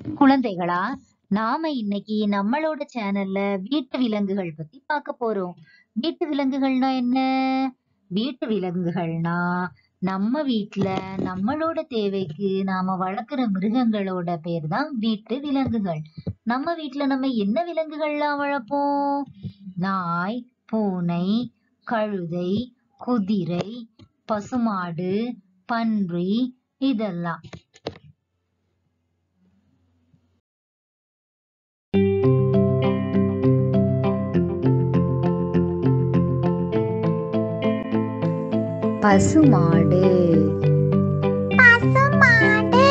குழந்தைகளா நாம இன்னைக்கு நம்மளோட சேனல்ல வீட்டு விலங்குகள் பத்தி பார்க்க போறோம் வீட்டு விலங்குகள்னா என்ன வீட்டு விலங்குகள்னா நம்ம வீட்ல நம்மளோட தேவைக்கு நாம வளர்க்குற மிருகங்களோட பேர் தான் வீட்டு விலங்குகள் நம்ம வீட்ல நம்ம என்ன விலங்குகள்லாம் வளர்ப்போம் நாய் பூனை கழுதை குதிரை பசுமாடு பன்றி இதெல்லாம் பசுமாடு பசுமாடு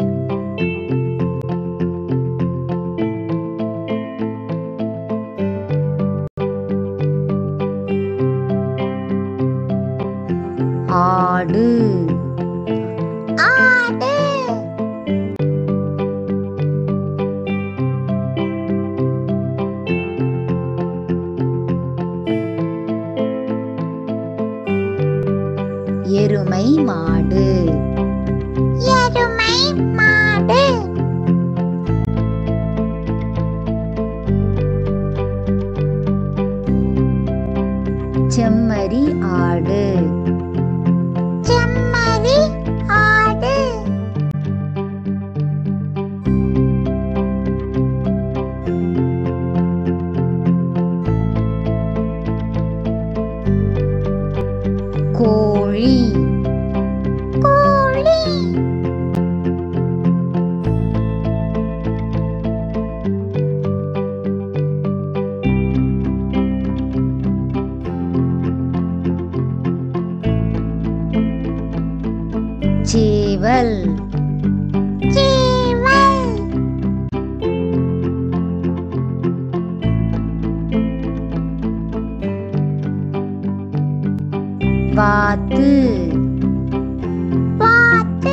ஆடு ஆடு எருமை மாடு எருமை மாடு செம்மறி ஆடு செம்மறி ஆடு கோழி கோழி சேவல் சேவல் வாத்து வாத்து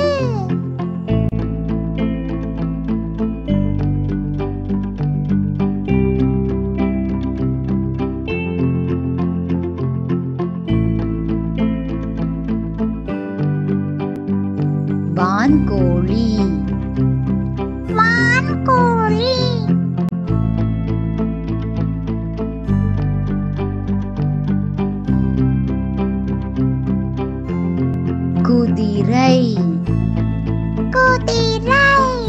வான்கோழி வான்கோழி குதிரை குதிரை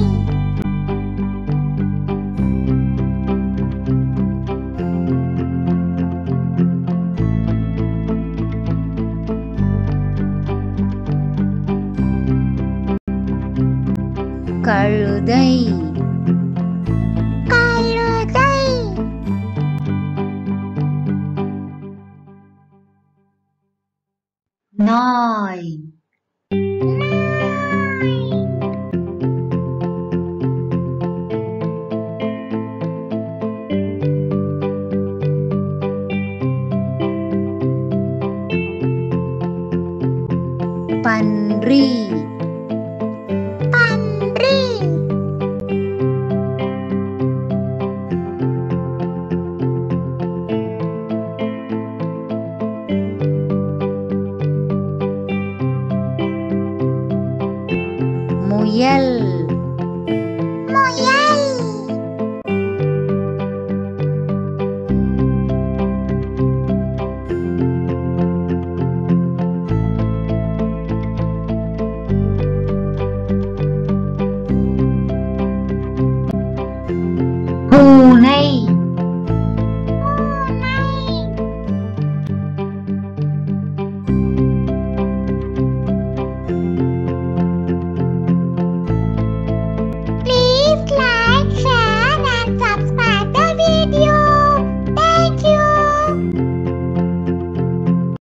கழுதை கழுதை நாய் பன்றி பன்றி முயல்